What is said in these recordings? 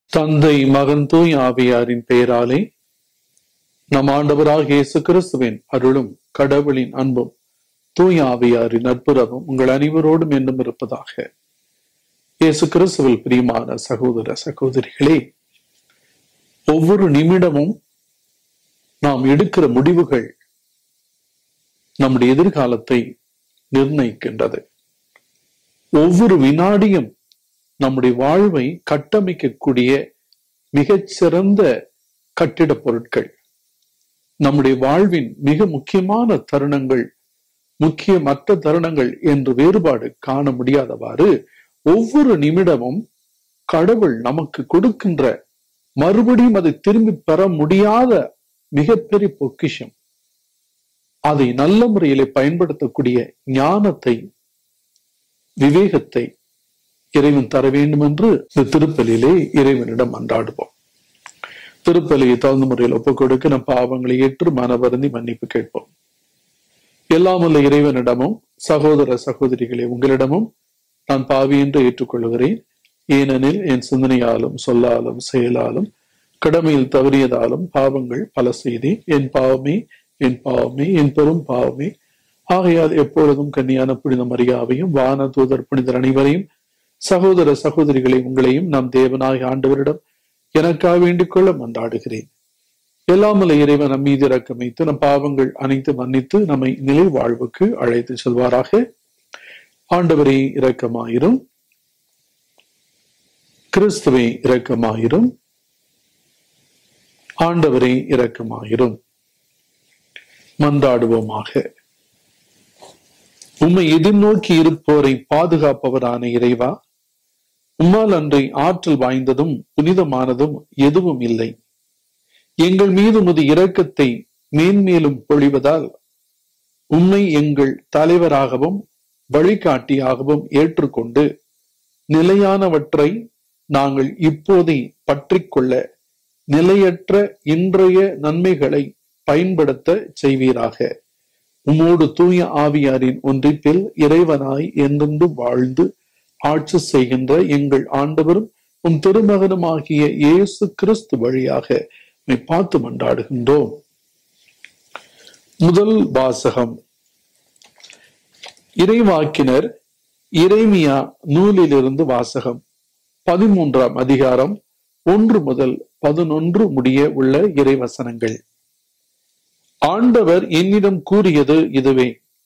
தந்தை மகன் தூய் ஆவியாரின் பெயராலே நம் ஆண்டவராக இயேசு கிறிஸ்துவின் அருளும் கடவுளின் அன்பும் தூய் ஆவியாரின் நட்புறவும் உங்கள் அனைவரோடும் என்றும் இருப்பதாக இயேசு கிறிஸ்துவில் பிரியமான சகோதர சகோதரிகளே ஒவ்வொரு நிமிடமும் நாம் எடுக்கிற முடிவுகள் நம்முடைய எதிர்காலத்தை நிர்ணயிக்கின்றது ஒவ்வொரு வினாடியும் நம்முடைய வாழ்வை கட்டமைக்கக்கூடிய மிகச்சிறந்த கட்டிடப் பொருட்கள் நம்முடைய வாழ்வின் மிக முக்கியமான தருணங்கள் முக்கியமற்ற தருணங்கள் என்று வேறுபாடு காண முடியாதவாறு ஒவ்வொரு நிமிடமும் கடவுள் நமக்கு கொடுக்கின்ற மறுபடியும் அதை திரும்பி பெற முடியாத மிகப்பெரிய பொக்கிஷம் அதை நல்ல முறையிலே பயன்படுத்தக்கூடிய ஞானத்தை விவேகத்தை இறைவன் தர வேண்டும் என்று இந்த திருப்பலியிலே இறைவனிடம் அன்றாடுவோம் திருப்பலியை தகுந்த முறையில் ஒப்புக் கொடுக்க நம் பாவங்களை ஏற்று மனவருந்தி மன்னிப்பு கேட்போம் எல்லாம் உள்ள இறைவனிடமும் சகோதர சகோதரிகளே உங்களிடமும் நான் பாவி என்று ஏற்றுக்கொள்கிறேன் ஏனெனில் என் சிந்தனையாலும் சொல்லாலும் செயலாலும் கடமையில் தவறியதாலும் பாவங்கள் பல செய்தி என் பாவமே என் பாவமே என் பெரும் பாவமே ஆகையால் எப்பொழுதும் கன்னியான புனித மரியாவையும் வான தூதர் புனிதர் அனைவரையும் சகோதர சகோதரிகளை உங்களையும் நாம் தேவனாய் ஆண்டவரிடம் எனக்காக வேண்டிக் கொள்ள மன்றாடுகிறேன் எல்லாமல்ல இறைவன் நம் மீது இறக்கம் வைத்து நம் பாவங்கள் அனைத்து மன்னித்து நம்மை நிலை வாழ்வுக்கு அழைத்து செல்வாராக ஆண்டவரே இரக்கமாயிரும் கிறிஸ்துவை இரக்கமாயிரும் ஆண்டவரே இரக்கமாயிரும் மன்றாடுவோமாக உம்மை எதிர்நோக்கி இருப்போரை பாதுகாப்பவரான இறைவா உம்மால் அன்றை ஆற்றல் வாய்ந்ததும் புனிதமானதும் எதுவும் இல்லை எங்கள் மீது முது இரக்கத்தை மேன்மேலும் பொழிவதால் உம்மை எங்கள் தலைவராகவும் வழிகாட்டியாகவும் ஏற்றுக்கொண்டு நிலையானவற்றை நாங்கள் இப்போதே பற்றிக்கொள்ள நிலையற்ற இன்றைய நன்மைகளை பயன்படுத்த செய்வீராக உம்மோடு தூய ஆவியாரின் ஒன்றிப்பில் இறைவனாய் என்றென்று வாழ்ந்து ஆட்சி செய்கின்ற எங்கள் ஆண்டவரும் உம் திருமகனுமாகிய இயேசு கிறிஸ்து வழியாக உம்மை பார்த்து மன்றாடுகின்றோம் முதல் வாசகம் இறைவாக்கினர் இறைமியா நூலிலிருந்து வாசகம் பதிமூன்றாம் அதிகாரம் ஒன்று முதல் பதினொன்று முடிய உள்ள இறைவசனங்கள் ஆண்டவர் என்னிடம் கூறியது இதுவே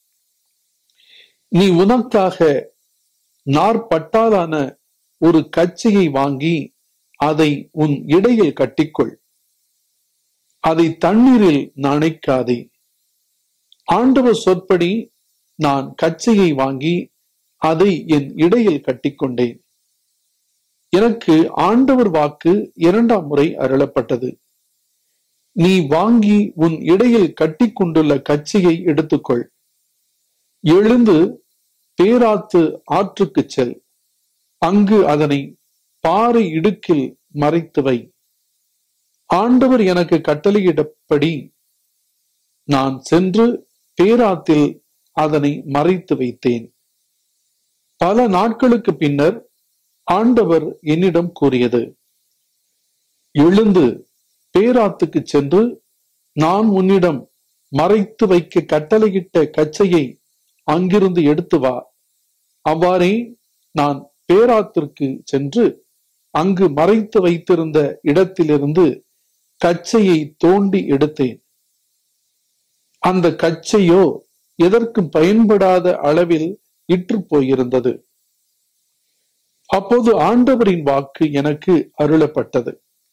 நீ உனக்காக நாற்பட்டாலான ஒரு கச்சையை வாங்கி அதை உன் இடையில் கட்டிக்கொள் அதை தண்ணீரில் நனைக்காதே ஆண்டவர் சொற்படி நான் கச்சையை வாங்கி அதை என் இடையில் கட்டிக்கொண்டேன் எனக்கு ஆண்டவர் வாக்கு இரண்டாம் முறை அருளப்பட்டது நீ வாங்கி உன் இடையில் கட்டிக்கொண்டுள்ள கச்சையை எடுத்துக்கொள் எழுந்து பேராத்து ஆற்றுக்கு செல் அங்கு அதனை பாறை இடுக்கில் மறைத்து வை ஆண்டவர் எனக்கு கட்டளையிடப்படி நான் சென்று பேராத்தில் அதனை மறைத்து வைத்தேன் பல நாட்களுக்கு பின்னர் ஆண்டவர் என்னிடம் கூறியது எழுந்து பேராத்துக்கு சென்று நான் உன்னிடம் மறைத்து வைக்க கட்டளையிட்ட கச்சையை அங்கிருந்து எடுத்து வா அவ்வாறே நான் பேராத்திற்கு சென்று அங்கு மறைத்து வைத்திருந்த இடத்திலிருந்து கச்சையை தோண்டி எடுத்தேன் அந்த கச்சையோ எதற்கும் பயன்படாத அளவில் இற்று போயிருந்தது அப்போது ஆண்டவரின் வாக்கு எனக்கு அருளப்பட்டது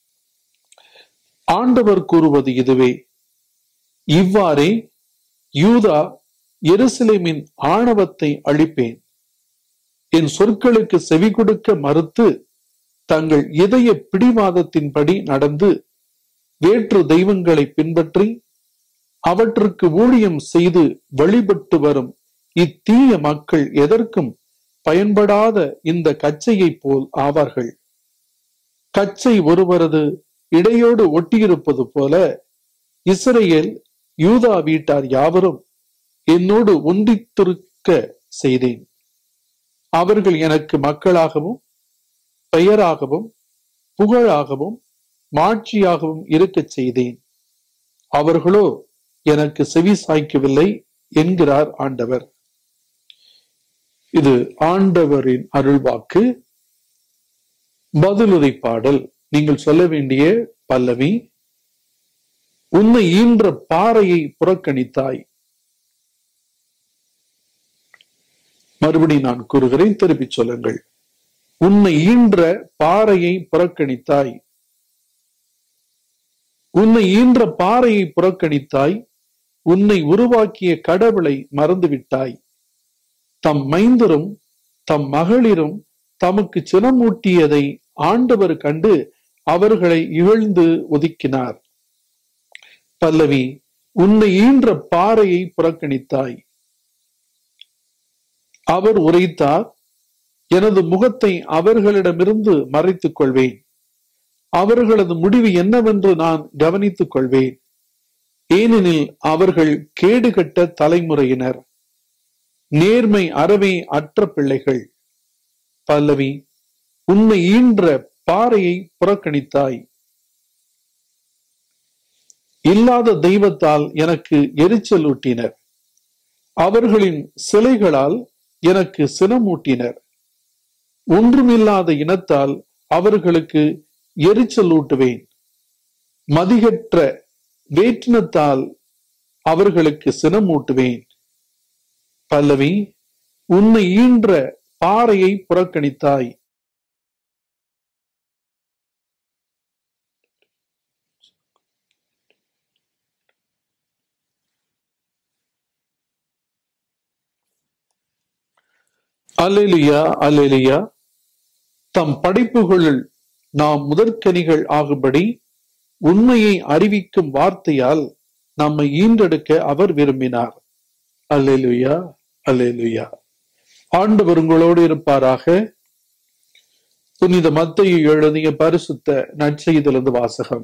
ஆண்டவர் கூறுவது இதுவே இவ்வாறே யூதா எருசலேமின் ஆணவத்தை அழிப்பேன் என் சொற்களுக்கு செவி கொடுக்க மறுத்து தங்கள் இதய பிடிவாதத்தின்படி நடந்து வேற்று தெய்வங்களை பின்பற்றி அவற்றுக்கு ஊழியம் செய்து வழிபட்டு வரும் இத்தீய மக்கள் எதற்கும் பயன்படாத இந்த கச்சையை போல் ஆவார்கள் கச்சை ஒருவரது இடையோடு ஒட்டியிருப்பது போல இஸ்ரேல் யூதா வீட்டார் யாவரும் என்னோடு ஒன்றித்திருக்க செய்தேன் அவர்கள் எனக்கு மக்களாகவும் பெயராகவும் புகழாகவும் மாட்சியாகவும் இருக்கச் செய்தேன் அவர்களோ எனக்கு செவி சாய்க்கவில்லை என்கிறார் ஆண்டவர் இது ஆண்டவரின் அருள்வாக்கு பதிலுரை பாடல் நீங்கள் சொல்ல வேண்டிய பல்லவி உன்னை ஈன்ற பாறையை புறக்கணித்தாய் மறுபடி நான் கூறுகிறேன் திருப்பிச் சொல்லுங்கள் உன்னை ஈன்ற பாறையை புறக்கணித்தாய் உன்னை ஈன்ற பாறையை புறக்கணித்தாய் உன்னை உருவாக்கிய கடவுளை மறந்துவிட்டாய் தம் மைந்தரும் தம் மகளிரும் தமக்கு சினமூட்டியதை ஆண்டவர் கண்டு அவர்களை இகழ்ந்து ஒதுக்கினார் பல்லவி உன்னை ஈன்ற பாறையை புறக்கணித்தாய் அவர் உரைத்தார் எனது முகத்தை அவர்களிடமிருந்து மறைத்துக் கொள்வேன் அவர்களது முடிவு என்னவென்று நான் கவனித்துக் கொள்வேன் ஏனெனில் அவர்கள் கேடுகட்ட தலைமுறையினர் நேர்மை அறவே அற்ற பிள்ளைகள் பல்லவி உன்னை ஈன்ற பாறையை புறக்கணித்தாய் இல்லாத தெய்வத்தால் எனக்கு எரிச்சல் ஊட்டினர் அவர்களின் சிலைகளால் எனக்கு சினமூட்டினர் ஒன்றுமில்லாத இனத்தால் அவர்களுக்கு எரிச்சல் ஊட்டுவேன் மதிகற்ற வேற்றினத்தால் அவர்களுக்கு சினமூட்டுவேன் பல்லவி உன்னை ஈன்ற பாறையை புறக்கணித்தாய் அல்லேலியா அல்லேலியா தம் படைப்புகளுள் நாம் முதற்கனிகள் ஆகும்படி உண்மையை அறிவிக்கும் வார்த்தையால் நம்மை ஈன்றெடுக்க அவர் விரும்பினார் அல்லேலுயா அல்லேலுயா ஆண்டவர் உங்களோடு இருப்பாராக புனித மத்தையை எழுதிய பரிசுத்த நற்செய்திலிருந்து வாசகம்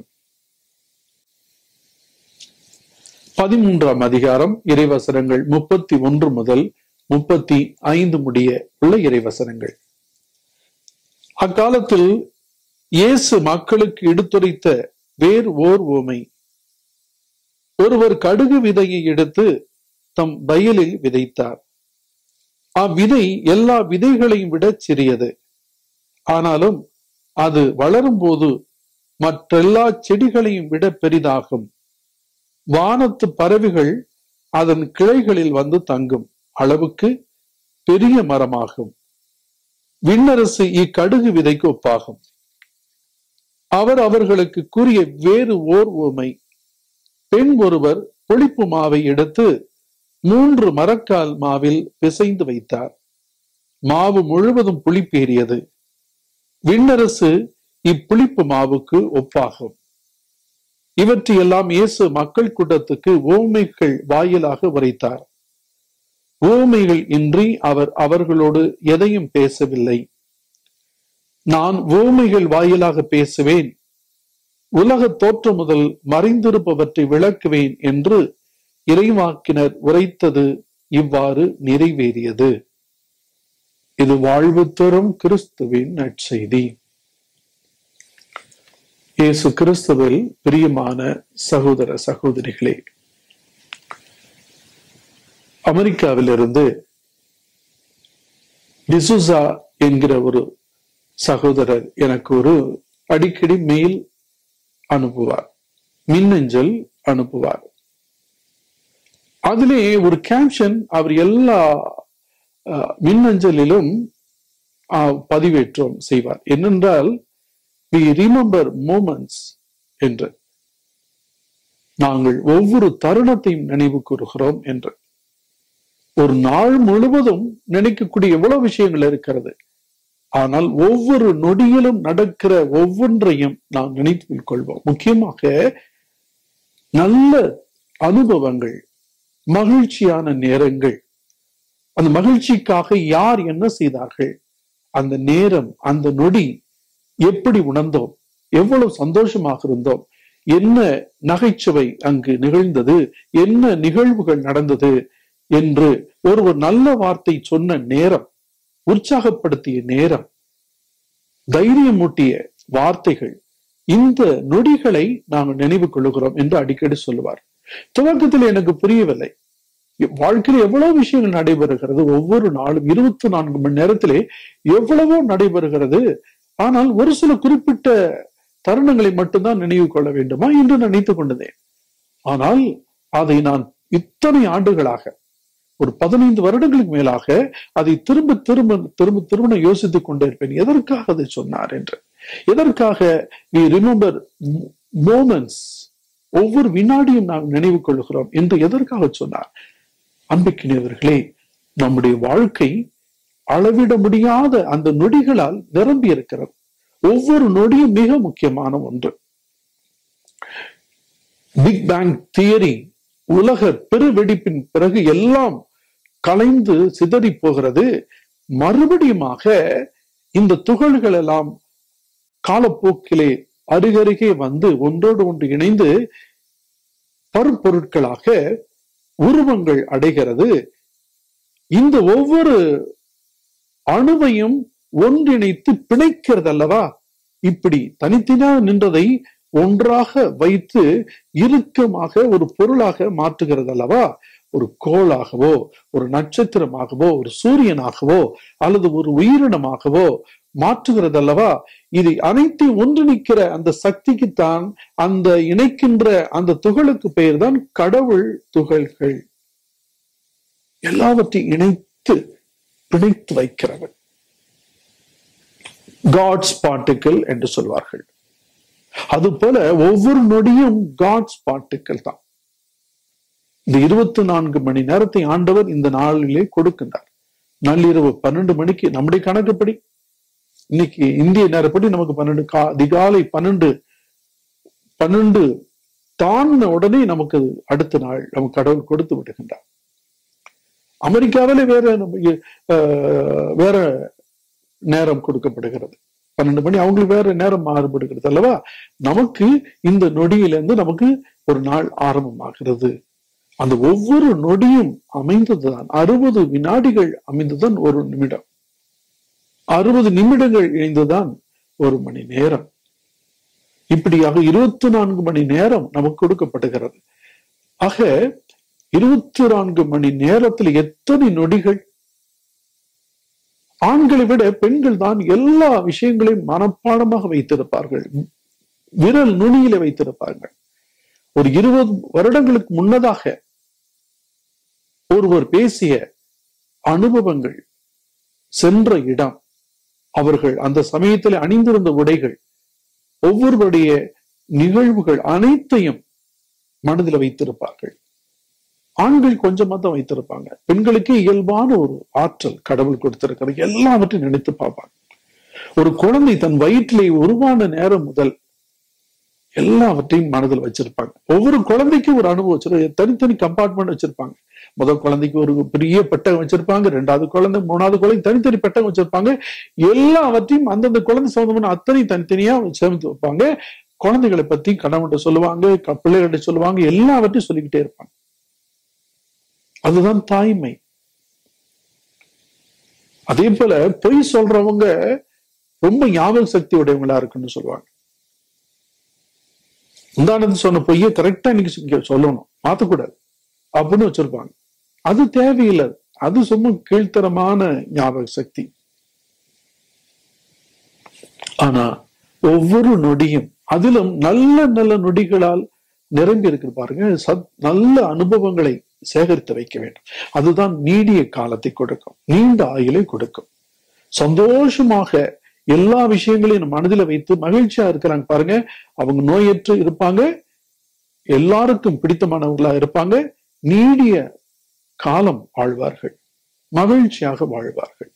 பதிமூன்றாம் அதிகாரம் இறைவசனங்கள் முப்பத்தி ஒன்று முதல் முப்பத்தி ஐந்து முடிய உள்ள இறைவசனங்கள் அக்காலத்தில் இயேசு மக்களுக்கு எடுத்துரைத்த வேறு ஓர் ஓமை ஒருவர் கடுகு விதையை எடுத்து தம் வயலில் விதைத்தார் அவ்விதை எல்லா விதைகளையும் விட சிறியது ஆனாலும் அது வளரும் போது மற்றெல்லா செடிகளையும் விட பெரிதாகும் வானத்து பறவைகள் அதன் கிளைகளில் வந்து தங்கும் அளவுக்கு பெரிய மரமாகும் விண்ணரசு இக்கடுகு விதைக்கு ஒப்பாகும் அவர் அவர்களுக்கு கூறிய வேறு ஓர் ஓமை பெண் ஒருவர் புளிப்பு மாவை எடுத்து மூன்று மரக்கால் மாவில் பிசைந்து வைத்தார் மாவு முழுவதும் புளிப்பேறியது விண்ணரசு இப்புளிப்பு மாவுக்கு ஒப்பாகும் இவற்றையெல்லாம் இயேசு மக்கள் கூட்டத்துக்கு ஓமைகள் வாயிலாக உரைத்தார் ஓமைகள் இன்றி அவர் அவர்களோடு எதையும் பேசவில்லை நான் ஓமைகள் வாயிலாக பேசுவேன் உலக தோற்றம் முதல் மறைந்திருப்பவற்றை விளக்குவேன் என்று இறைவாக்கினர் உரைத்தது இவ்வாறு நிறைவேறியது இது வாழ்வு தரும் கிறிஸ்துவின் நற்செய்தி இயேசு கிறிஸ்துவில் பிரியமான சகோதர சகோதரிகளே அமெரிக்காவிலிருந்து டிசுசா என்கிற ஒரு சகோதரர் எனக்கு ஒரு அடிக்கடி மெயில் அனுப்புவார் மின்னஞ்சல் அனுப்புவார் அதிலே ஒரு கேப்ஷன் அவர் எல்லா அஹ், மின்னஞ்சலிலும் அஹ், பதிவேற்றம் செய்வார் என்னென்றால் வி ரிமெம்பர் மூமெண்ட்ஸ் என்று நாங்கள் ஒவ்வொரு தருணத்தையும் நினைவு கூறுகிறோம் என்று ஒரு நாள் முழுவதும் நினைக்கக்கூடிய எவ்வளவு விஷயங்கள் இருக்கிறது ஆனால் ஒவ்வொரு நொடியிலும் நடக்கிற ஒவ்வொன்றையும் நாம் நினைத்து கொள்வோம் முக்கியமாக நல்ல அனுபவங்கள் மகிழ்ச்சியான நேரங்கள் அந்த மகிழ்ச்சிக்காக யார் என்ன செய்தார்கள் அந்த நேரம் அந்த நொடி எப்படி உணர்ந்தோம் எவ்வளவு சந்தோஷமாக இருந்தோம் என்ன நகைச்சுவை அங்கு நிகழ்ந்தது என்ன நிகழ்வுகள் நடந்தது என்று ஒருவர் நல்ல வார்த்தை சொன்ன நேரம் உற்சாகப்படுத்திய நேரம் தைரியமூட்டிய வார்த்தைகள் இந்த நொடிகளை நாங்கள் நினைவு கொள்ளுகிறோம் என்று அடிக்கடி சொல்லுவார் துவக்கத்தில் எனக்கு புரியவில்லை வாழ்க்கையில் எவ்வளவு விஷயங்கள் நடைபெறுகிறது ஒவ்வொரு நாளும் இருபத்தி நான்கு மணி நேரத்திலே எவ்வளவோ நடைபெறுகிறது ஆனால் ஒரு சில குறிப்பிட்ட தருணங்களை மட்டும்தான் நினைவு கொள்ள வேண்டுமா என்று நினைத்துக் கொண்டதேன் ஆனால் அதை நான் இத்தனை ஆண்டுகளாக ஒரு பதினைந்து வருடங்களுக்கு மேலாக அதை திரும்ப திரும்ப திரும்ப திரும்ப நான் யோசித்துக் கொண்டே இருப்பேன் எதற்காக அதை சொன்னார் என்று எதற்காக வி ரிமெம்பர் மோமெண்ட்ஸ் ஒவ்வொரு வினாடியும் நாம் நினைவு கொள்கிறோம் என்று எதற்காக சொன்னார் அன்புக்கினியவர்களே நம்முடைய வாழ்க்கை அளவிட முடியாத அந்த நொடிகளால் நிரம்பி இருக்கிறது ஒவ்வொரு நொடியும் மிக முக்கியமான ஒன்று பிக் பேங் தியரி உலக பெருவெடிப்பின் பிறகு எல்லாம் கலைந்து சிதறி போகிறது மறுபடியுமாக இந்த துகள்கள் எல்லாம் காலப்போக்கிலே அருகருகே வந்து ஒன்றோடு ஒன்று இணைந்து பருப்பொருட்களாக உருவங்கள் அடைகிறது இந்த ஒவ்வொரு அணுவையும் ஒன்றிணைத்து பிணைக்கிறது அல்லவா இப்படி தனித்தனியா நின்றதை ஒன்றாக வைத்து இறுக்கமாக ஒரு பொருளாக மாற்றுகிறது அல்லவா ஒரு கோளாகவோ ஒரு நட்சத்திரமாகவோ ஒரு சூரியனாகவோ அல்லது ஒரு உயிரினமாகவோ மாற்றுகிறது அல்லவா இதை அனைத்தையும் ஒன்றிணைக்கிற அந்த சக்திக்குத்தான் அந்த இணைக்கின்ற அந்த துகளுக்கு பெயர் தான் கடவுள் துகள்கள் எல்லாவற்றையும் இணைத்து பிணைத்து வைக்கிறவன் காட்ஸ் பார்ட்டிக்கல் என்று சொல்வார்கள் அது போல ஒவ்வொரு நொடியும் காட்ஸ் பார்ட்டிக்கல் தான் இந்த இருபத்தி நான்கு மணி நேரத்தை ஆண்டவர் இந்த நாளிலே கொடுக்கின்றார் நள்ளிரவு பன்னெண்டு மணிக்கு நம்முடைய கணக்குப்படி இன்னைக்கு இந்திய நேரப்படி நமக்கு பன்னெண்டு கா அதிகாலை பன்னெண்டு பன்னெண்டு தாண்டின உடனே நமக்கு அடுத்த நாள் நமக்கு கடவுள் கொடுத்து விடுகின்றார் அமெரிக்காவிலே வேற நம்ம வேற நேரம் கொடுக்கப்படுகிறது பன்னெண்டு மணி அவங்களுக்கு வேற நேரம் மாறுபடுகிறது அல்லவா நமக்கு இந்த நொடியிலிருந்து நமக்கு ஒரு நாள் ஆரம்பமாகிறது அந்த ஒவ்வொரு நொடியும் அமைந்ததுதான் அறுபது வினாடிகள் அமைந்ததுதான் ஒரு நிமிடம் அறுபது நிமிடங்கள் இணைந்துதான் ஒரு மணி நேரம் இப்படியாக இருபத்தி நான்கு மணி நேரம் நமக்கு கொடுக்கப்படுகிறது ஆக இருபத்தி நான்கு மணி நேரத்தில் எத்தனை நொடிகள் ஆண்களை விட பெண்கள் தான் எல்லா விஷயங்களையும் மனப்பாடமாக வைத்திருப்பார்கள் விரல் நுனியில வைத்திருப்பார்கள் ஒரு இருபது வருடங்களுக்கு முன்னதாக ஒருவர் பேசிய அனுபவங்கள் சென்ற இடம் அவர்கள் அந்த சமயத்தில் அணிந்திருந்த உடைகள் ஒவ்வொருவருடைய நிகழ்வுகள் அனைத்தையும் மனதில் வைத்திருப்பார்கள் ஆண்கள் கொஞ்சமா தான் வைத்திருப்பாங்க பெண்களுக்கு இயல்பான ஒரு ஆற்றல் கடவுள் கொடுத்திருக்கிறது எல்லாவற்றையும் நினைத்து பார்ப்பாங்க ஒரு குழந்தை தன் வயிற்றிலே உருவான நேரம் முதல் எல்லாவற்றையும் மனதில் வச்சிருப்பாங்க ஒவ்வொரு குழந்தைக்கும் ஒரு அனுபவம் வச்சிரு தனித்தனி கம்பார்ட்மெண்ட் வச்சிருப்பாங்க முதல் குழந்தைக்கு ஒரு பெரிய பெட்டகம் வச்சிருப்பாங்க ரெண்டாவது குழந்தை மூணாவது குழந்தை தனித்தனி பெட்டகம் வச்சிருப்பாங்க எல்லாவற்றையும் அந்தந்த குழந்தை சம்பந்தமான அத்தனை தனித்தனியா சேமித்து வைப்பாங்க குழந்தைகளை பத்தி கணவன்கிட்ட சொல்லுவாங்க பிள்ளைகிட்ட சொல்லுவாங்க எல்லாவற்றையும் சொல்லிக்கிட்டே இருப்பாங்க அதுதான் தாய்மை அதே போல பொய் சொல்றவங்க ரொம்ப ஞாபக சக்தி உடையவங்களா இருக்குன்னு சொல்லுவாங்க உதாரணத்து சொன்ன பொய்ய கரெக்டா இன்னைக்கு சொல்லணும் மாத்தக்கூடாது அப்படின்னு வச்சிருப்பாங்க அது தேவையில்லை அது சும்மா கீழ்த்தரமான ஞாபக சக்தி ஆனா ஒவ்வொரு நொடியும் அதிலும் நல்ல நல்ல நொடிகளால் நிரம்பி இருக்கு பாருங்க சத் நல்ல அனுபவங்களை சேகரித்து வைக்க வேண்டும் அதுதான் நீடிய காலத்தை கொடுக்கும் நீண்ட ஆயுளை கொடுக்கும் சந்தோஷமாக எல்லா விஷயங்களையும் மனதில் வைத்து மகிழ்ச்சியா இருக்கிறாங்க பாருங்க அவங்க நோயற்று இருப்பாங்க எல்லாருக்கும் பிடித்தமானவங்களா இருப்பாங்க நீடிய காலம் வாழ்வார்கள் மகிழ்ச்சியாக வாழ்வார்கள்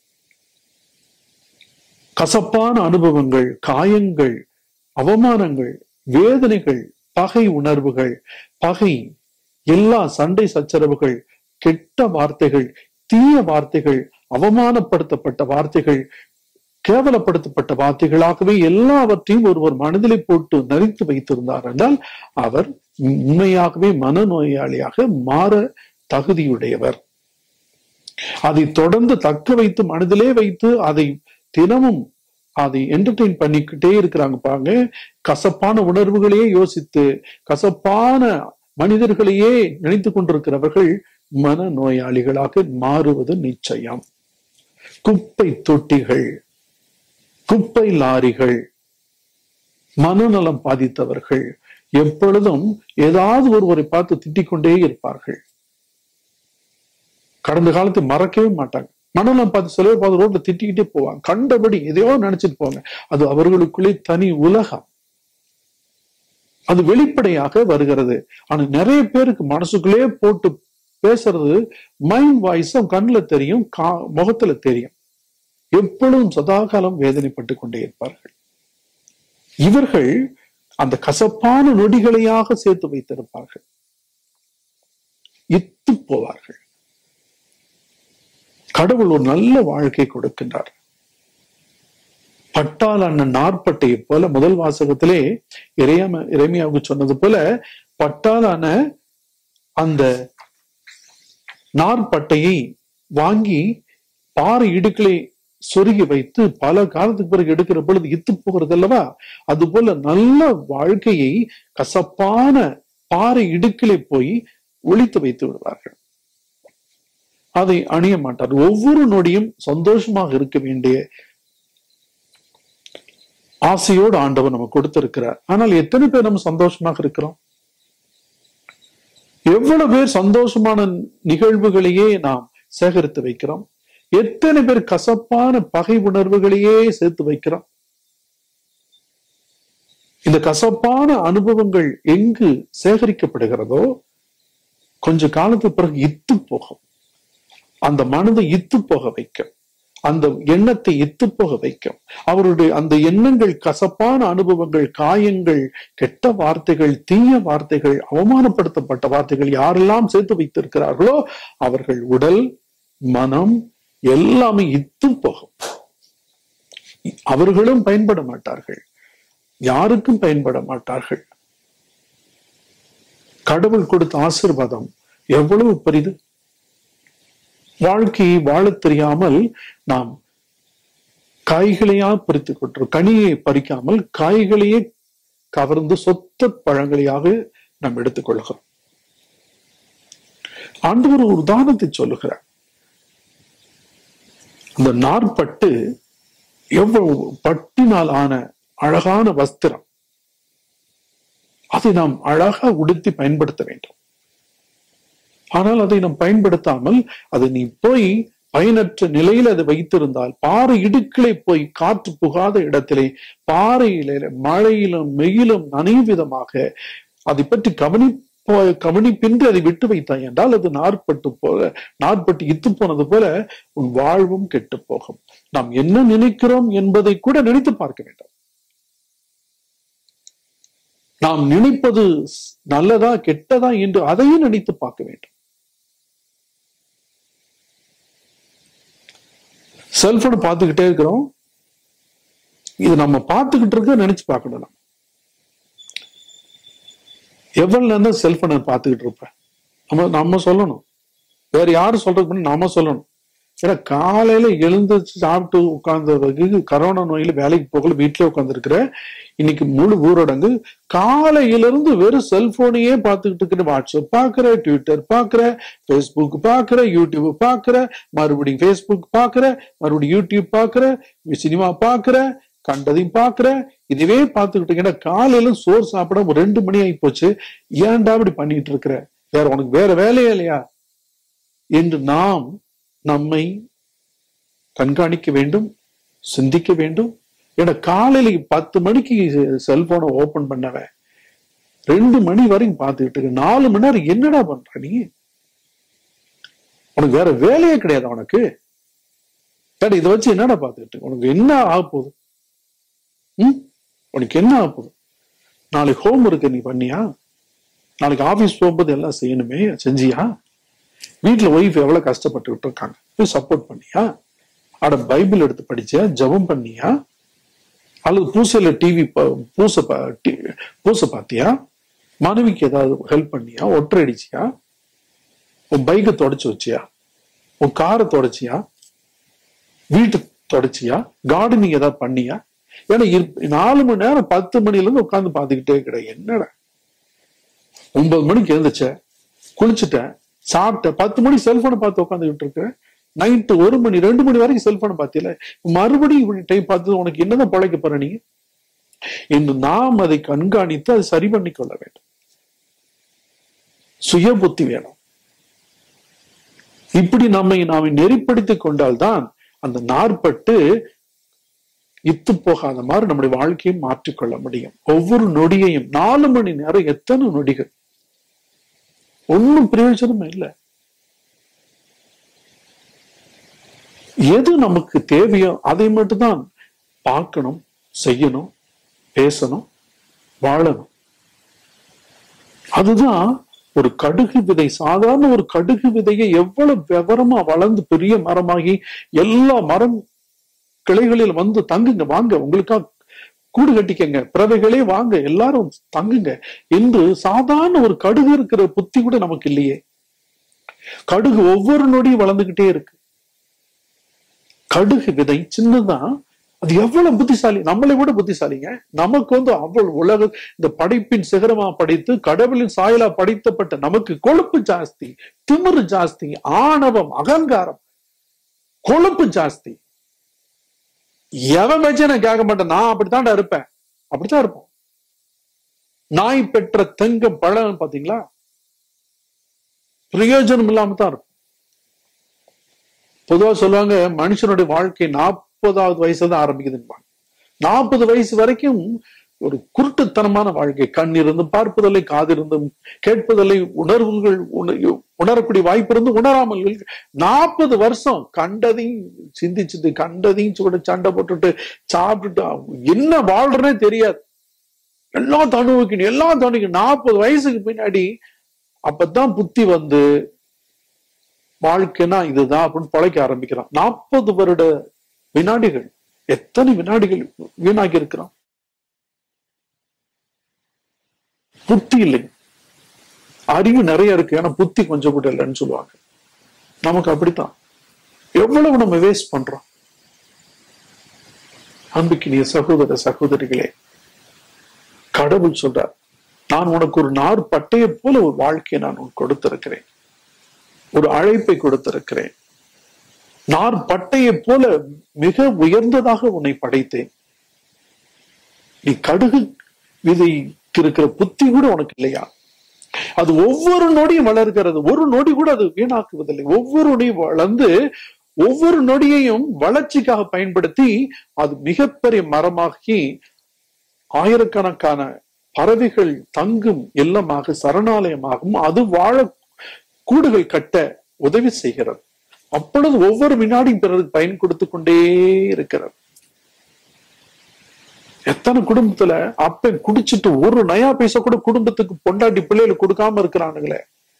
கசப்பான அனுபவங்கள் காயங்கள் அவமானங்கள் வேதனைகள் பகை உணர்வுகள் பகை எல்லா சண்டை சச்சரவுகள் கெட்ட வார்த்தைகள் தீய வார்த்தைகள் அவமானப்படுத்தப்பட்ட வார்த்தைகள் கேவலப்படுத்தப்பட்ட வார்த்தைகளாகவே எல்லாவற்றையும் ஒருவர் மனதிலே போட்டு நரித்து வைத்திருந்தார் என்றால் அவர் உண்மையாகவே மனநோயாளியாக மாற தகுதியுடையவர் அதை தொடர்ந்து தக்க வைத்து மனதிலே வைத்து அதை தினமும் அதை என்டர்டெயின் பண்ணிக்கிட்டே இருக்கிறாங்க பாருங்க கசப்பான உணர்வுகளையே யோசித்து கசப்பான மனிதர்களையே நினைத்து கொண்டிருக்கிறவர்கள் மன நோயாளிகளாக மாறுவது நிச்சயம் குப்பை தொட்டிகள் குப்பை லாரிகள் மனநலம் பாதித்தவர்கள் எப்பொழுதும் ஏதாவது ஒருவரை பார்த்து திட்டிக் கொண்டே இருப்பார்கள் கடந்த காலத்தை மறக்கவே மாட்டாங்க மனநலம் பார்த்து சில பேர் பார்த்து ரோட்ல திட்டிக்கிட்டே போவாங்க கண்டபடி எதையோ நினைச்சிட்டு போவாங்க அது அவர்களுக்குள்ளே தனி உலகம் அது வெளிப்படையாக வருகிறது ஆனா நிறைய பேருக்கு மனசுக்குள்ளே போட்டு பேசுறது மைண்ட் வாய்ஸும் கண்ணுல தெரியும் கா முகத்துல தெரியும் எப்பொழுதும் சதாகாலம் வேதனைப்பட்டு கொண்டே இருப்பார்கள் இவர்கள் அந்த கசப்பான நொடிகளையாக சேர்த்து வைத்திருப்பார்கள் இத்து போவார்கள் கடவுள் ஒரு நல்ல வாழ்க்கை கொடுக்கின்றார் பட்டாலான நாற்பட்டையை போல முதல் வாசகத்திலே இறையாம இறைமையாவுக்கு சொன்னது போல பட்டாலான அந்த நார்பட்டையை வாங்கி பாறை இடுக்களை சொருகி வைத்து பல காலத்துக்கு பிறகு எடுக்கிற பொழுது இத்து போகிறது அல்லவா அது போல நல்ல வாழ்க்கையை கசப்பான பாறை இடுக்கிலே போய் ஒழித்து வைத்து விடுவார்கள் அதை அணிய மாட்டார் ஒவ்வொரு நொடியும் சந்தோஷமாக இருக்க வேண்டிய ஆசையோடு ஆண்டவர் நம்ம கொடுத்திருக்கிறார் ஆனால் எத்தனை பேர் நம்ம சந்தோஷமாக இருக்கிறோம் எவ்வளவு பேர் சந்தோஷமான நிகழ்வுகளையே நாம் சேகரித்து வைக்கிறோம் எத்தனை பேர் கசப்பான பகை உணர்வுகளையே சேர்த்து வைக்கிறோம் இந்த கசப்பான அனுபவங்கள் எங்கு சேகரிக்கப்படுகிறதோ கொஞ்ச காலத்துக்கு பிறகு இத்து போகும் அந்த மனதை இத்து போக வைக்கும் அந்த எண்ணத்தை இத்து போக வைக்கும் அவருடைய அந்த எண்ணங்கள் கசப்பான அனுபவங்கள் காயங்கள் கெட்ட வார்த்தைகள் தீய வார்த்தைகள் அவமானப்படுத்தப்பட்ட வார்த்தைகள் யாரெல்லாம் சேர்த்து வைத்திருக்கிறார்களோ அவர்கள் உடல் மனம் எல்லாமே இத்து போகும் அவர்களும் பயன்பட மாட்டார்கள் யாருக்கும் பயன்பட மாட்டார்கள் கடவுள் கொடுத்த ஆசிர்வாதம் எவ்வளவு பெரிது வாழ்க்கையை வாழத் தெரியாமல் நாம் காய்களையா பறித்துக் கொண்டோம் கனியை பறிக்காமல் காய்களையே கவர்ந்து சொத்த பழங்களையாக நாம் எடுத்துக்கொள்கிறோம் ஆண்டவர் ஒரு உதாரணத்தை சொல்லுகிறார் அந்த நார்பட்டு எவ்வளவு பட்டினால் ஆன அழகான வஸ்திரம் அதை நாம் அழகா உடுத்தி பயன்படுத்த வேண்டும் ஆனால் அதை நாம் பயன்படுத்தாமல் அதை நீ போய் பயனற்ற நிலையில் அதை வைத்திருந்தால் பாறை இடுக்களை போய் காற்று புகாத இடத்திலே பாறையில மழையிலும் மெயிலும் நனையும் விதமாக அதை பற்றி கவனி கவனிப்பின்றி அதை விட்டு வைத்தாய் என்றால் அது நாற்பட்டு போல நாற்பட்டு இத்து போனது போல உன் வாழ்வும் கெட்டு போகும் நாம் என்ன நினைக்கிறோம் என்பதை கூட நினைத்து பார்க்க வேண்டும் நாம் நினைப்பது நல்லதா கெட்டதா என்று அதையும் நினைத்து பார்க்க வேண்டும் செல்போன் பார்த்துக்கிட்டே இருக்கிறோம் இது நம்ம பார்த்துக்கிட்டு இருக்க நினைச்சு பார்க்கணும் நம்ம எவ்வளவு நேரம் செல்போனை பார்த்துக்கிட்டு இருப்பேன் நம்ம நம்ம சொல்லணும் வேற யாரும் சொல்றதுக்கு முன்னாடி நாம சொல்லணும் ஏன்னா காலையில எழுந்துச்சு சாப்பிட்டு உட்கார்ந்து கரோனா நோயில வேலைக்கு போகல வீட்டிலே உட்கார்ந்துருக்கிற இன்னைக்கு முழு ஊரடங்கு காலையில இருந்து வெறும் செல்போனையே பார்த்துக்கிட்டு இருக்கிற வாட்ஸ்அப் பாக்குற ட்விட்டர் பாக்குற ஃபேஸ்புக் பாக்குற யூடியூப் பாக்குற மறுபடியும் ஃபேஸ்புக் பாக்குற மறுபடியும் யூடியூப் பாக்குற சினிமா பாக்குற கண்டதையும் பாக்குற இதுவே பார்த்துக்கிட்டீங்கன்னா காலையில சோறு சாப்பிட ஒரு ரெண்டு மணி ஆகி போச்சு ஏன்டா இப்படி பண்ணிட்டு இருக்கிற வேற உனக்கு வேற வேலையே இல்லையா என்று நாம் நம்மை கண்காணிக்க வேண்டும் சிந்திக்க வேண்டும் ஏன்னா காலையில பத்து மணிக்கு செல்போனை ஓபன் பண்ணவன் ரெண்டு மணி வரைக்கும் பார்த்துக்கிட்டு இருக்கு நாலு மணி நேரம் என்னடா பண்ற நீ உனக்கு வேற வேலையே கிடையாது உனக்கு சரி இதை வச்சு என்னடா பார்த்துக்கிட்டு உனக்கு என்ன ஆக போகுது ம் உனக்கு என்ன ஆக போகுது நாளைக்கு ஹோம் ஒர்க் நீ பண்ணியா நாளைக்கு ஆபீஸ் போகும்போது எல்லாம் செய்யணுமே செஞ்சியா வீட்டுல ஒய்ஃப் எவ்வளவு கஷ்டப்பட்டுக்கிட்டு இருக்காங்க போய் சப்போர்ட் பண்ணியா அட பைபிள் எடுத்து படிச்சியா ஜபம் பண்ணியா அல்லது பூசையில டிவி பூச பூச பாத்தியா மனைவிக்கு ஏதாவது ஹெல்ப் பண்ணியா ஒற்றை அடிச்சியா உன் பைக்கை தொடச்சு வச்சியா உன் காரை தொடச்சியா வீட்டை தொடச்சியா கார்டனிங் ஏதாவது பண்ணியா ஏன்னா இரு- நாலு மணி நேரம் பத்து மணில இருந்து உட்காந்து பாத்துக்கிட்டே கிடையாது என்னடா ஒன்பது மணிக்கு எழுந்துச்ச குளிச்சுட்டேன் சாப்பிட்டேன் பத்து மணி செல்போனை பார்த்து உட்காந்துக்கிட்டு இருக்கேன் நைட்டு ஒரு மணி ரெண்டு மணி வரைக்கும் செல்போனை பார்த்தில மறுபடியும் இப்படி டைம் பார்த்து உனக்கு என்னதான் பழைக்க போற நீ என்று நாம் அதை கண்காணித்து அதை சரி பண்ணி கொள்ள வேண்டும் சுய புத்தி வேணும் இப்படி நம்மை நாமே நெறிப்படுத்திக் கொண்டால்தான் அந்த நார்பட்டு இத்து போகாத மாதிரி நம்முடைய வாழ்க்கையை மாற்றிக்கொள்ள முடியும் ஒவ்வொரு நொடியையும் நாலு மணி நேரம் எத்தனை நொடிகள் ஒன்னும் பிரயோஜனம் இல்லை எது நமக்கு தேவையோ அதை மட்டும்தான் பார்க்கணும் செய்யணும் பேசணும் வாழணும் அதுதான் ஒரு கடுகு விதை சாதாரண ஒரு கடுகு விதையை எவ்வளவு விவரமா வளர்ந்து பெரிய மரமாகி எல்லா மரம் கிளைகளில் வந்து தங்குங்க வாங்க உங்களுக்கா கூடு கட்டிக்கங்க பிறவைகளே வாங்க எல்லாரும் தங்குங்க என்று சாதாரண ஒரு கடுகு இருக்கிற புத்தி கூட நமக்கு இல்லையே கடுகு ஒவ்வொரு நொடியும் வளர்ந்துகிட்டே இருக்கு கடுகு விதை சின்னதான் அது எவ்வளவு புத்திசாலி நம்மளை விட புத்திசாலிங்க நமக்கு வந்து அவ்வளவு உலக இந்த படைப்பின் சிகரமா படைத்து கடவுளின் சாயலா படைத்தப்பட்ட நமக்கு கொழுப்பு ஜாஸ்தி திமிரு ஜாஸ்தி ஆணவம் அகங்காரம் கொழுப்பு ஜாஸ்தி எவன் வச்சு நான் கேட்க மாட்டேன் நான் அப்படித்தான்டா இருப்பேன் அப்படித்தான் இருப்போம் நாய் பெற்ற தெங்கம் பழம் பாத்தீங்களா பிரயோஜனம் இல்லாம தான் இருக்கும் பொதுவா சொல்லுவாங்க மனுஷனுடைய வாழ்க்கை நாற்பதாவது வயசுல தான் ஆரம்பிக்குதுன்னு நாற்பது வயசு வரைக்கும் ஒரு குருட்டுத்தனமான வாழ்க்கை கண் இருந்து பார்ப்பதில்லை காது இருந்தும் கேட்பதில்லை உணர்வுகள் உண- உணரக்கூடிய வாய்ப்பு இருந்து உணராமல் நாற்பது வருஷம் கண்டதையும் சிந்திச்சுட்டு கண்டதையும் கூட சண்டை போட்டுட்டு சாப்பிட்டுட்டு என்ன வாழ்றனே தெரியாது எல்லாம் தனுவிக்கணும் எல்லாம் தனுவிக்கணும் நாற்பது வயசுக்கு பின்னாடி அப்பதான் புத்தி வந்து வாழ்க்கைனா இதுதான் அப்படின்னு பழைக்க ஆரம்பிக்கிறான் நாற்பது வருட வினாடிகள் எத்தனை வினாடிகள் வீணாகி இருக்கிறான் புத்தி இல்லை அறிவு நிறைய இருக்கு ஆனா புத்தி கொஞ்சம் கூட இல்லைன்னு சொல்லுவாங்க நமக்கு அப்படித்தான் எவ்வளவு நம்ம வேஸ்ட் பண்றோம் அன்புக்கினிய சகோதர சகோதரிகளே கடவுள் சொல்றார் நான் உனக்கு ஒரு நார் பட்டையை போல ஒரு வாழ்க்கையை நான் உனக்கு கொடுத்திருக்கிறேன் ஒரு அழைப்பை கொடுத்திருக்கிறேன் நார் பட்டையை போல மிக உயர்ந்ததாக உன்னை படைத்தேன் நீ கடுகு விதைக்கு இருக்கிற புத்தி கூட உனக்கு இல்லையா அது ஒவ்வொரு நொடியும் வளர்கிறது ஒரு நொடி கூட அது வீணாக்குவதில்லை ஒவ்வொரு நொடியும் வளர்ந்து ஒவ்வொரு நொடியையும் வளர்ச்சிக்காக பயன்படுத்தி அது மிகப்பெரிய மரமாகி ஆயிரக்கணக்கான பறவைகள் தங்கும் இல்லமாக சரணாலயமாகும் அது வாழ கூடுகள் கட்ட உதவி செய்கிறது அப்பொழுது ஒவ்வொரு வினாடியும் பிறருக்கு பயன் கொடுத்து கொண்டே இருக்கிறது எத்தனை குடும்பத்துல அப்பன் குடிச்சிட்டு ஒரு நயா பைசா கூட குடும்பத்துக்கு பொண்டாட்டி பிள்ளைகளுக்கு கொடுக்காம இருக்கிறானுங்களே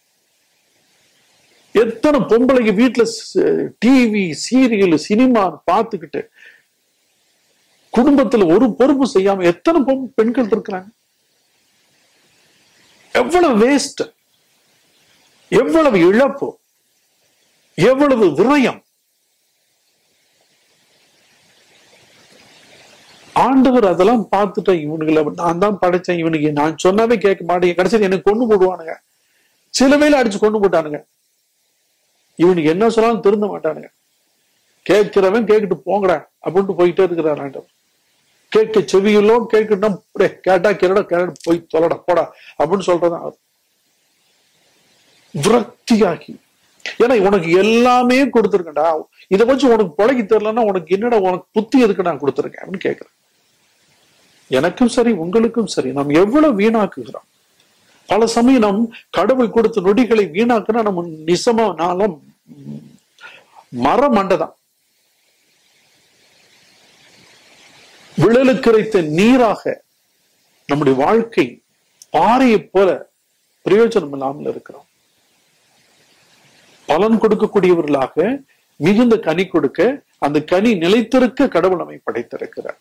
எத்தனை பொம்பளைங்க வீட்டுல டிவி சீரியல் சினிமா பார்த்துக்கிட்டு குடும்பத்துல ஒரு பொறுப்பு செய்யாம எத்தனை பொம்- பெண்கள் இருக்கிறாங்க எவ்வளவு வேஸ்ட் எவ்வளவு இழப்பு எவ்வளவு விரயம் ஆண்டவர் அதெல்லாம் பார்த்துட்டேன் இவனுங்களை நான் தான் படைச்சேன் இவனுக்கு நான் சொன்னாவே கேட்க மாட்டேங்க கடைசியில் எனக்கு கொண்டு போடுவானுங்க சில வேலை அடிச்சு கொண்டு போட்டானுங்க இவனுக்கு என்ன சொன்னாலும் திருந்த மாட்டானுங்க கேட்கிறவன் கேட்டுட்டு போங்கடா அப்படின்ட்டு போயிட்டே இருக்கிறார் ஆண்டவர் கேட்க செவியிலோ கேட்கணும் கேட்டா கிரட கிரட போய் தொலைடா போடா அப்படின்னு சொல்றதான் அது. விரக்தியாகி ஏன்னா உனக்கு எல்லாமே கொடுத்துருக்கேன்டா இதை வச்சு உனக்கு பழகி தெரியலன்னா உனக்கு என்னடா உனக்கு புத்தி எதுக்கு நான் கொடுத்துருக்கேன் அப்படின்னு கேட்கிறேன் எனக்கும் சரி உங்களுக்கும் சரி நாம் எவ்வளவு வீணாக்குகிறோம் பல சமயம் நாம் கடவுள் கொடுத்த நொடிகளை வீணாக்குனா நம்ம நிசமா நாளும் மர மண்டதான் விழலுக்கிறைத்த நீராக நம்முடைய வாழ்க்கை பாறையைப் போல பிரயோஜனம் இல்லாமல் இருக்கிறோம் பலன் கொடுக்கக்கூடியவர்களாக மிகுந்த கனி கொடுக்க அந்த கனி நிலைத்திருக்க கடவுள் நம்மை படைத்திருக்கிறார்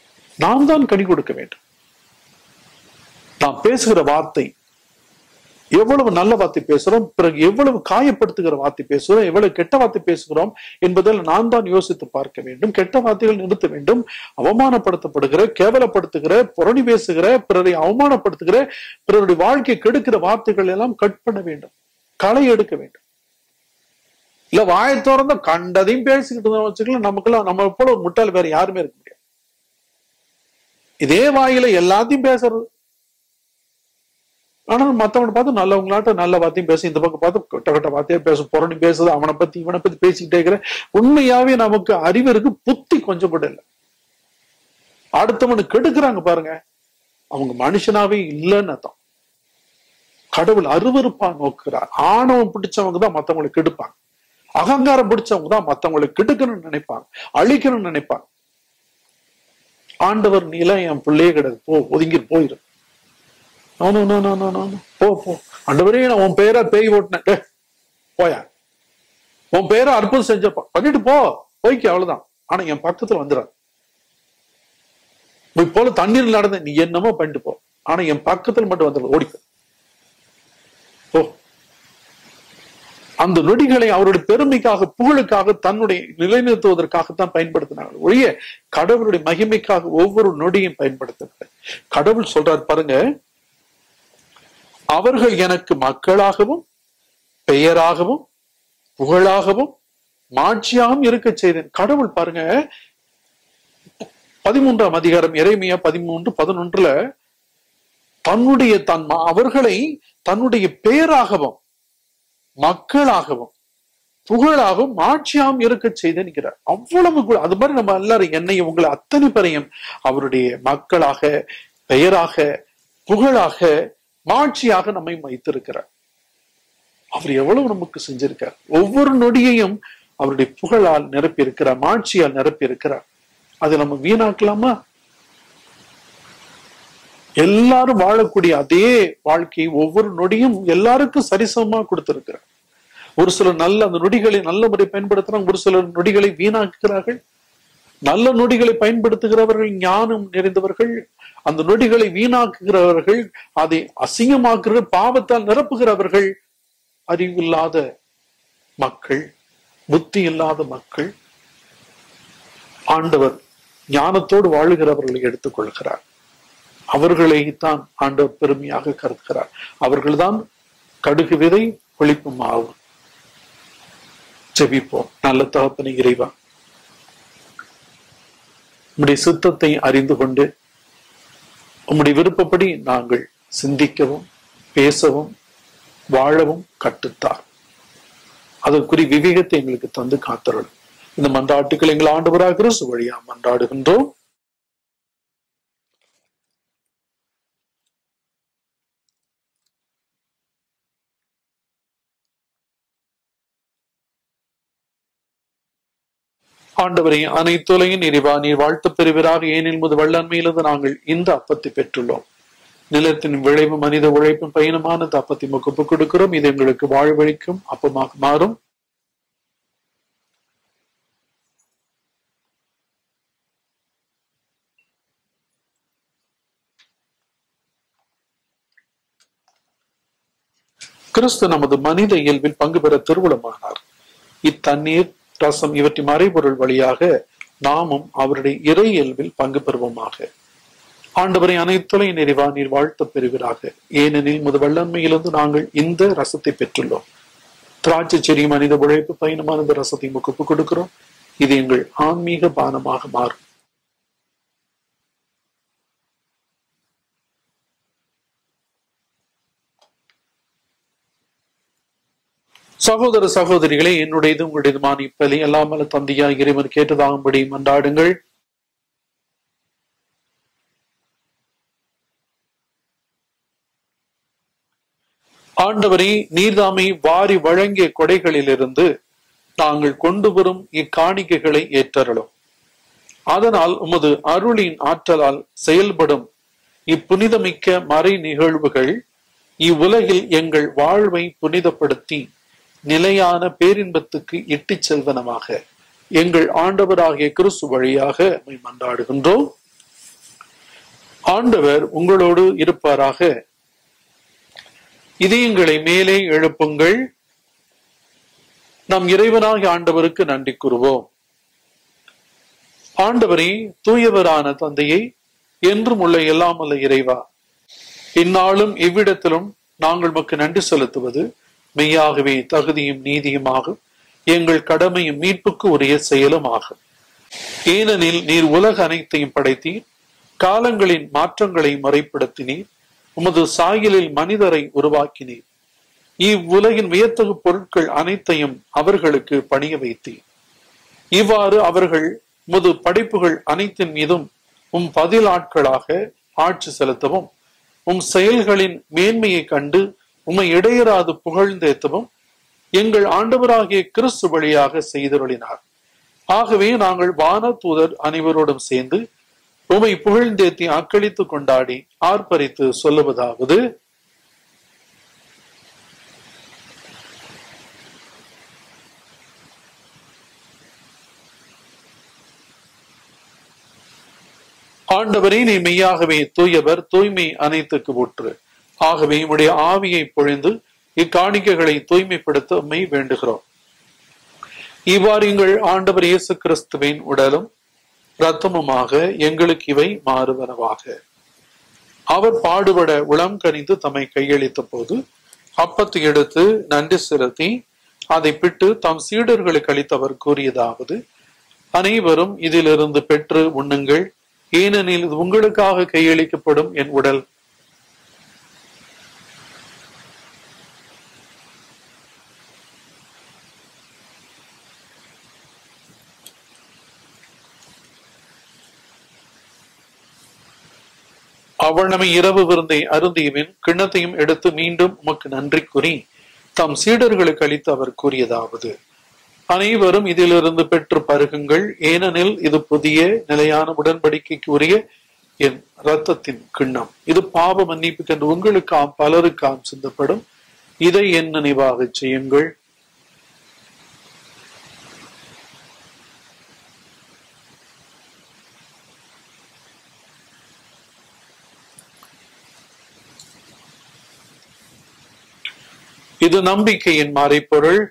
நாம் தான் கனி கொடுக்க வேண்டும் நாம் பேசுகிற வார்த்தை எவ்வளவு நல்ல வார்த்தை பேசுறோம் பிறகு எவ்வளவு காயப்படுத்துகிற வார்த்தை பேசுகிறோம் எவ்வளவு கெட்ட வார்த்தை பேசுகிறோம் என்பதில் நான் தான் யோசித்து பார்க்க வேண்டும் கெட்ட வார்த்தைகள் நிறுத்த வேண்டும் அவமானப்படுத்தப்படுகிற கேவலப்படுத்துகிற புரணி பேசுகிற பிறரை அவமானப்படுத்துகிற பிறருடைய வாழ்க்கை கெடுக்கிற வார்த்தைகள் எல்லாம் கட் பண்ண வேண்டும் களை எடுக்க வேண்டும் இல்ல வாயை திறந்த கண்டதையும் பேசிக்கிட்டு இருந்தோம் வச்சுக்கலாம் நமக்குலாம் நம்ம போல ஒரு முட்டாள் வேற யாருமே இருக்க முடியாது இதே வாயில எல்லாத்தையும் பேசுறது ஆனா மத்தவனை பார்த்து நல்லவங்களாட்ட நல்ல வார்த்தையும் பேச இந்த பக்கம் பார்த்து கட்ட கட்ட வார்த்தையா பேசும் புறணி பேசுது அவனை பத்தி இவனை பத்தி பேசிக்கிட்டே இருக்கிற உண்மையாவே நமக்கு அறிவு இருக்கு புத்தி கொஞ்சம் கூட இல்லை அடுத்தவனு கெடுக்கிறாங்க பாருங்க அவங்க மனுஷனாவே இல்லைன்னு அர்த்தம் கடவுள் அருவருப்பா நோக்குறார் ஆணவம் பிடிச்சவங்க தான் மத்தவங்களை கெடுப்பாங்க அகங்காரம் பிடிச்சவங்க தான் மத்தவங்களை கெடுக்கணும்னு நினைப்பாங்க அழிக்கணும்னு நினைப்பாங்க ஆண்டவர் நீல என் பிள்ளையே கிடையாது போ ஒதுங்கி போயிரு no, no, no, no, no, no, no. போ போ ஆண்டவரே நான் உன் பேரை பேய் ஓட்டினேன் டேய், போயா உன் பேரை அற்புதம் செஞ்சப்பா பண்ணிட்டு போ போய்க்கு அவ்வளவுதான் ஆனா என் பக்கத்துல வந்துடாது போய் போல தண்ணீர் நடந்த நீ என்னமோ பண்ணிட்டு போ ஆனா என் பக்கத்துல மட்டும் வந்துடு ஓடிப்போ போ அந்த நொடிகளை அவருடைய பெருமைக்காக புகழுக்காக தன்னுடைய நிலைநிறுத்துவதற்காகத்தான் பயன்படுத்தினாங்க ஒழிய கடவுளுடைய மகிமைக்காக ஒவ்வொரு நொடியும் பயன்படுத்தவில்லை கடவுள் சொல்றார் பாருங்க அவர்கள் எனக்கு மக்களாகவும் பெயராகவும் புகழாகவும் மாட்சியாகவும் இருக்க செய்தேன் கடவுள் பாருங்க பதிமூன்றாம் அதிகாரம் இறைமையா பதிமூன்று பதினொன்றுல தன்னுடைய தன் ம- அவர்களை தன்னுடைய பெயராகவும் மக்களாகவும் புகழாகவும் மாட்சியாகவும் இருக்க செய்தேன்கிறார் அவ்வளவு கு- அது மாதிரி நம்ம எல்லாரும் என்னையும் உங்களை அத்தனை பேரையும் அவருடைய மக்களாக பெயராக புகழாக மாட்சியாக நம்மை வைத்திருக்கிறார் அவர் எவ்வளவு நமக்கு செஞ்சிருக்கார் ஒவ்வொரு நொடியையும் அவருடைய புகழால் நிரப்பி இருக்கிறார் மாட்சியால் நிரப்பி இருக்கிறார் அதை நம்ம வீணாக்கலாமா எல்லாரும் வாழக்கூடிய அதே வாழ்க்கை ஒவ்வொரு நொடியும் எல்லாருக்கும் சரிசமமா கொடுத்திருக்கிறார் ஒரு சிலர் நல்ல அந்த நொடிகளை நல்ல முறை பயன்படுத்துறாங்க ஒரு சிலர் நொடிகளை வீணாக்குகிறார்கள் நல்ல நொடிகளை பயன்படுத்துகிறவர்கள் ஞானம் நிறைந்தவர்கள் அந்த நொடிகளை வீணாக்குகிறவர்கள் அதை அசிங்கமாக்குகிற பாவத்தால் நிரப்புகிறவர்கள் அறிவில்லாத மக்கள் புத்தி இல்லாத மக்கள் ஆண்டவர் ஞானத்தோடு வாழுகிறவர்களை எடுத்துக்கொள்கிறார் அவர்களை தான் ஆண்டவர் பெருமையாக கருதுகிறார் அவர்கள்தான் கடுகு விதை ஒழிப்பு மாவு ஜெபிப்போம் நல்ல தகப்பனை இறைவா உம்முடைய சித்தத்தை அறிந்து கொண்டு உம்முடைய விருப்பப்படி நாங்கள் சிந்திக்கவும் பேசவும் வாழவும் கட்டுத்தார் அதற்குரிய விவேகத்தை எங்களுக்கு தந்து காத்தருளும் இந்த மன்றாட்டுக்கள் எங்கள் ஆண்டவராக கிறிஸ்து வழியா மன்றாடுகின்றோம் ஆண்டவரை அனைத்துலகின் இறைவா நீர் வாழ்த்து பெறுவீராக ஏனில் முது வல்லன்மையிலிருந்து நாங்கள் இந்த அப்பத்தை பெற்றுள்ளோம் நிலத்தின் விளைவு மனித உழைப்பும் பயணமான இந்த அப்பத்தை முகப்பு கொடுக்கிறோம் இது எங்களுக்கு வாழ்வழிக்கும் அப்பமாக மாறும் கிறிஸ்து நமது மனித இயல்பில் பங்கு பெற திருவுளமானார் இத்தண்ணீர் ரசம் இவற்றின் மறைபொருள் வழியாக நாமும் அவருடைய இறை இயல்பில் பங்கு பெறுவோமாக ஆண்டவரை அனைத்துலை நிறைவா நீர் வாழ்த்த பெறுவீராக ஏனெனில் முது வல்லன்மையிலிருந்து நாங்கள் இந்த ரசத்தை பெற்றுள்ளோம் திராட்சை செடி மனித உழைப்பு பயணமான இந்த ரசத்தை முகப்பு கொடுக்கிறோம் இது எங்கள் ஆன்மீக பானமாக மாறும் சகோதர சகோதரிகளே என்னுடையது உங்களுடையதுமான இப்பலி எல்லாமல்ல தந்தையா இறைவன் கேட்டதாகும்படி மன்றாடுங்கள் ஆண்டவரே நீர்தாமை வாரி வழங்கிய கொடைகளிலிருந்து நாங்கள் கொண்டு வரும் இக்காணிக்கைகளை ஏற்றருளும் அதனால் உமது அருளின் ஆற்றலால் செயல்படும் இப்புனிதமிக்க மறை நிகழ்வுகள் இவ்வுலகில் எங்கள் வாழ்வை புனிதப்படுத்தி நிலையான பேரின்பத்துக்கு இட்டுச் செல்வனமாக எங்கள் ஆண்டவராகிய கிறிஸ்து வழியாக உம்மை மன்றாடுகின்றோம் ஆண்டவர் உங்களோடு இருப்பாராக இதயங்களை மேலே எழுப்புங்கள் நம் இறைவனாகிய ஆண்டவருக்கு நன்றி கூறுவோம் ஆண்டவரே தூயவரான தந்தையை என்றும் உள்ள எல்லாம் உள்ள இறைவா இந்நாளும் இவ்விடத்திலும் நாங்கள் மக்கு நன்றி செலுத்துவது மெய்யாகவே தகுதியும் நீதியுமாகும் எங்கள் கடமையும் மீட்புக்கு உரிய செயலும் ஆகும் ஏனெனில் நீர் உலக அனைத்தையும் படைத்தீர் காலங்களின் மாற்றங்களை முறைப்படுத்தினீர் உமது சாயலில் மனிதரை உருவாக்கினீர் இவ்வுலகின் வியத்தகு பொருட்கள் அனைத்தையும் அவர்களுக்கு பணிய வைத்தீர் இவ்வாறு அவர்கள் உமது படைப்புகள் அனைத்தின் மீதும் உம் பதில் ஆட்களாக ஆட்சி செலுத்தவும் உம் செயல்களின் மேன்மையை கண்டு உம்மை இடையராது புகழ்ந்தேத்தவும் எங்கள் ஆண்டவராகிய கிறிஸ்து வழியாக செய்தருளினார் ஆகவே நாங்கள் வான தூதர் அனைவரோடும் சேர்ந்து உமை புகழ்ந்தேத்தி அக்களித்து கொண்டாடி ஆர்ப்பரித்து சொல்லுவதாவது ஆண்டவரே நீ மெய்யாகவே தூயவர் தூய்மை அனைத்துக்கு ஊற்று ஆகவே உடைய ஆவியை பொழிந்து இக்காணிக்கைகளை தூய்மைப்படுத்த உண்மை வேண்டுகிறோம் இவ்வாறு எங்கள் ஆண்டவர் இயேசு கிறிஸ்துவின் உடலும் இரத்தமுமாக எங்களுக்கு இவை மாறுவனவாக அவர் பாடுபட உளம் கனிந்து தம்மை கையளித்த போது அப்பத்தை எடுத்து நன்றி செலுத்தி அதை பிட்டு தம் சீடர்களுக்கு அளித்தவர் கூறியதாவது அனைவரும் இதிலிருந்து பெற்று உண்ணுங்கள் ஏனெனில் இது உங்களுக்காக கையளிக்கப்படும் என் உடல் அவனமை இரவு விருந்தை அருந்தியவின் கிண்ணத்தையும் எடுத்து மீண்டும் உமக்கு நன்றி கூறி தம் சீடர்களுக்கு அளித்து அவர் கூறியதாவது அனைவரும் இதிலிருந்து பெற்று பருகுங்கள் ஏனெனில் இது புதிய நிலையான உடன்படிக்கைக்கு உரிய என் இரத்தத்தின் கிண்ணம் இது பாவ மன்னிப்புக்கு என்று உங்களுக்காம் பலருக்காம் சிந்தப்படும் இதை என் நினைவாக செய்யுங்கள் இது நம்பிக்கையின் மறைப்பொருள்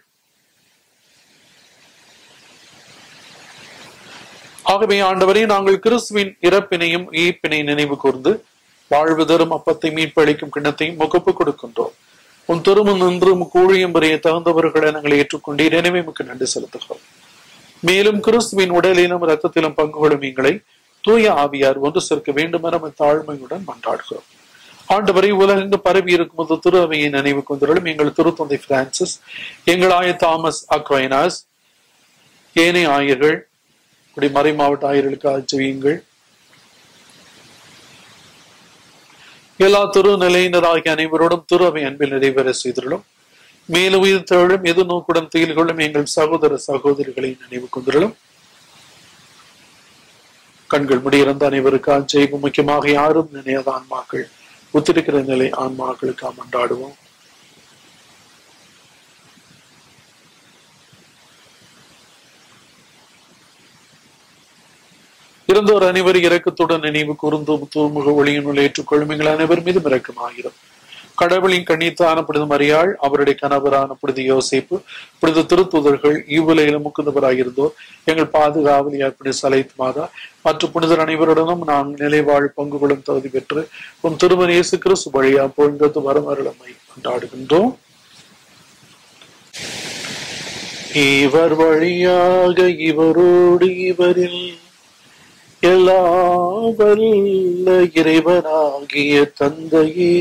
ஆகவே ஆண்டவரே நாங்கள் கிறிஸ்துவின் இறப்பினையும் ஈப்பினை நினைவு கூர்ந்து வாழ்வு தரும் அப்பத்தை மீட்பளிக்கும் கிண்ணத்தையும் முகப்பு கொடுக்கின்றோம் உன் திருமணம் நின்று கூழியும் வரைய தகுந்தவர்களை நாங்கள் ஏற்றுக்கொண்டீர் எனவே மிக்க நன்றி செலுத்துகிறோம் மேலும் கிறிஸ்துவின் உடலிலும் ரத்தத்திலும் பங்கு கொள்ளும் எங்களை தூய ஆவியார் ஒன்று சேர்க்க வேண்டும் என தாழ்மையுடன் மன்றாடுகிறோம் ஆண்டவரை உலகெங்கு பரவி இருக்கும் போது திரு அவையை நினைவு கொண்டுள்ளும் எங்கள் திருத்தந்தை பிரான்சிஸ் எங்கள் ஆய தாமஸ் அக்வைனாஸ் ஏனைய ஆயர்கள் இப்படி மறை மாவட்ட ஆயர்களுக்கு ஆச்சரியுங்கள் எல்லா திரு நிலையினராகிய அனைவரோடும் திரு அவை அன்பில் நிறைவேற செய்துள்ளோம் மேலும் உயிர் தழும் எது நோக்குடன் துயில் கொள்ளும் எங்கள் சகோதர சகோதரிகளை நினைவு கொண்டுள்ளோம் கண்கள் முடியிறந்த அனைவருக்கு ஆச்சரியம் முக்கியமாக யாரும் நினையாத ஆன்மாக்கள் ஒத்திருக்கிற நிலை ஆன்மாக்களுக்கு அமண்டாடுவோம் இருந்தோர் அனைவர் இறக்கத்துடன் நினைவு கூர்ந்தும் தூமுக ஒளியினுள் ஏற்றுக்கொள்ளும் எங்கள் அனைவர் மீதும் இரக்கமாகிறோம் கடவுளின் கண்ணித்தான புனித மரியாள் அவருடைய கணவரான புனித யோசிப்பு புனித திருத்துதர்கள் இவ்வுலையில முக்குந்தவராயிருந்தோர் எங்கள் பாதுகாவலியார் புனித சலைத் மாதா மற்ற புனிதர் அனைவருடனும் நாம் நிலைவாழ் பங்கு கொள்ளும் தகுதி பெற்று உன் திருமண இயேசு கிறிஸ்து வழியா பொழுந்தது வரமருளமை கொண்டாடுகின்றோம் இவர் வழியாக இவரோடு இவரில் எல்லா வல்ல இறைவனாகிய தந்தையே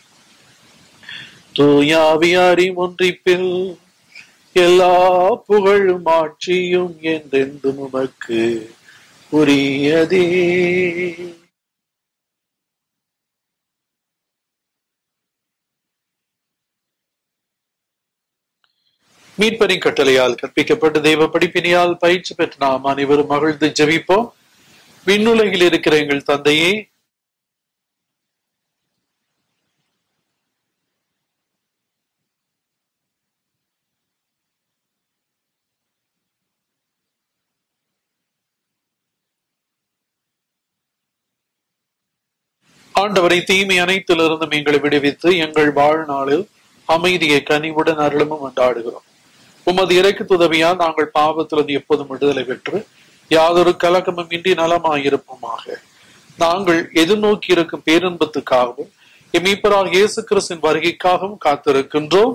தூயாவியாரி ஒன்றிப்பில் எல்லா புகழும் ஆட்சியும் என்றென்றும் உமக்கு உரியதே மீட்பரின் கட்டளையால் கற்பிக்கப்பட்ட தெய்வ படிப்பினியால் பயிற்சி பெற்ற நாம் அனைவரும் மகிழ்ந்து ஜெபிப்போம் விண்ணுலகில் இருக்கிற எங்கள் தந்தையே ஆண்டவரை தீமை அனைத்திலிருந்தும் எங்களை விடுவித்து எங்கள் வாழ்நாளில் அமைதியை கனிவுடன் அருளமும் கொண்டாடுகிறோம் உமது இறைக்கு துதவியால் நாங்கள் பாவத்திலிருந்து எப்போதும் விடுதலை பெற்று யாதொரு கலக்கமும் இன்றி நலமாயிருப்போமாக நாங்கள் எதிர்நோக்கி இருக்கும் பேரின்பத்துக்காகவும் எமீப்பராக இயேசு கிறிஸ்தின் வருகைக்காகவும் காத்திருக்கின்றோம்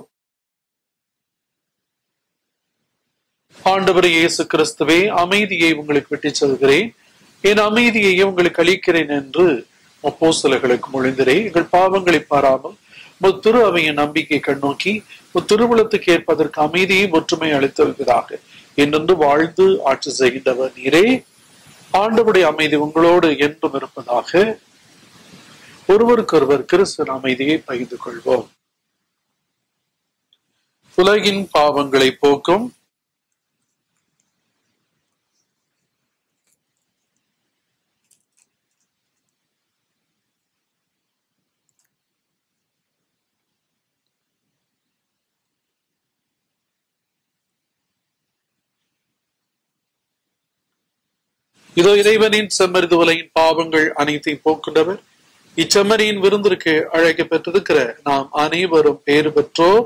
ஆண்டவர் இயேசு கிறிஸ்துவே அமைதியை உங்களுக்கு விட்டுச் செல்கிறேன் என் அமைதியை உங்களுக்கு அளிக்கிறேன் என்று அப்போஸ்தலர்களுக்கு மொழிந்திரே எங்கள் பாவங்களை பாராமல் முத்திரு அவையின் நம்பிக்கை கண்ணோக்கி முத்திருவுளத்துக்கு ஏற்பதற்கு அமைதியை ஒற்றுமை அளித்தல்கிறாக என்றென்று வாழ்ந்து ஆட்சி செய்கின்றவர் நீரே ஆண்டவுடைய அமைதி உங்களோடு என்றும் இருப்பதாக ஒருவருக்கொருவர் கிறிஸ்துவின் அமைதியை பகிர்ந்து கொள்வோம் உலகின் பாவங்களை போக்கும் இதோ இறைவனின் செம்மறிது உலகின் பாவங்கள் அனைத்தையும் போக்குண்டவர் இச்செம்மறியின் விருந்திற்கு அழைக்க பெற்றிருக்கிற நாம் அனைவரும் பேறு பெற்றோர்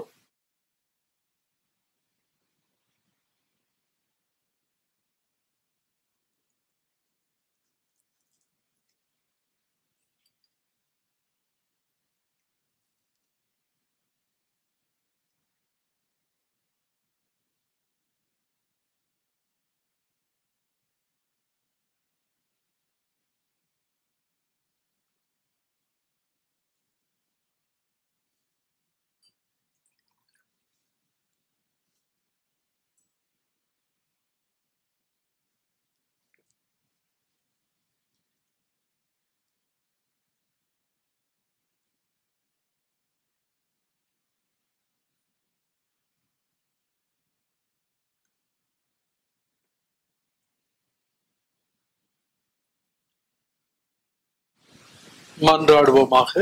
மன்றாடுவோமாக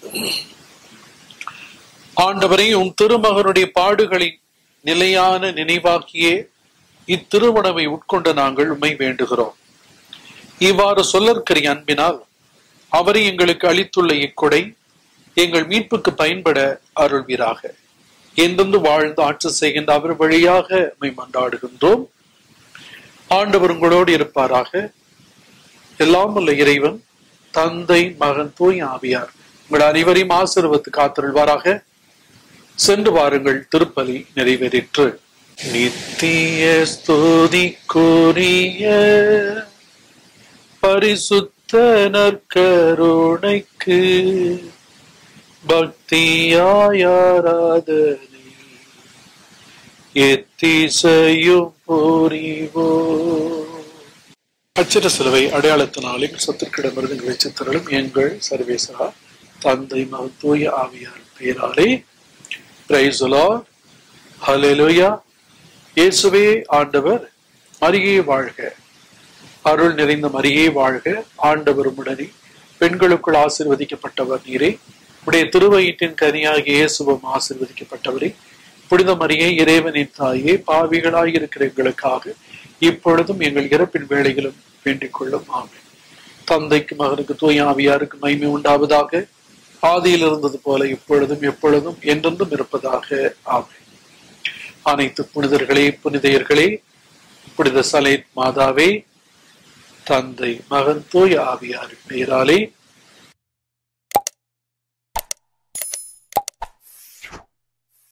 ஆண்டவரை உன் திருமகனுடைய பாடுகளை நிலையான நினைவாக்கியே இத்திருமணவை உட்கொண்ட நாங்கள் உண்மை வேண்டுகிறோம் இவ்வாறு சொல்லற்கரிய அன்பினால் அவரை எங்களுக்கு அளித்துள்ள இக்கொடை எங்கள் மீட்புக்கு பயன்பட அருள்வீராக என்றென்று வாழ்ந்து ஆட்சி செய்கின்ற அவர் வழியாக உம்மை மன்றாடுகின்றோம் ஆண்டவர் உங்களோடு இருப்பாராக எல்லாம் உள்ள இறைவன் தந்தை மகன் தூய் ஆவியார் உங்கள் அனைவரையும் ஆசீர்வத்து காத்திருள்வாராக சென்று வாருங்கள் திருப்பலி நிறைவேறிற்று நித்திய ஸ்துதிக்குரிய பரிசுத்த நற்கருணைக்கு பக்தியாயாராதனை எத்திசையும் புரிவோ அச்சிட சிலுவை அடையாளத்தினாலும் சத்துருக்கிடமிருந்து வெளிச்சத்தரலும் எங்கள் சர்வேசரா தந்தை மகன் தூய ஆவியார் பெயராலே பிரைசுலா ஹலெலுயா இயேசுவே ஆண்டவர் மரியே வாழ்க அருள் நிறைந்த மரியே வாழ்க ஆண்டவர் உடனே பெண்களுக்குள் ஆசிர்வதிக்கப்பட்டவர் நீரே உடைய திருவயிற்றின் கனியாகிய இயேசுவும் ஆசிர்வதிக்கப்பட்டவரே புனித மரியே இறைவனின் தாயே பாவிகளாய் இருக்கிற எங்களுக்காக இப்பொழுதும் எங்கள் இறப்பின் வேலைகளும் வேண்டிக் கொள்ளும் ஆமை தந்தைக்கு மகனுக்கு தூய ஆவியாருக்கு மகிமை உண்டாவதாக ஆதியில் இருந்தது போல இப்பொழுதும் எப்பொழுதும் என்றென்றும் இருப்பதாக ஆமை அனைத்து புனிதர்களே புனிதையர்களே புனித சலை மாதாவே தந்தை மகன் தூய ஆவியாரின் பெயராலே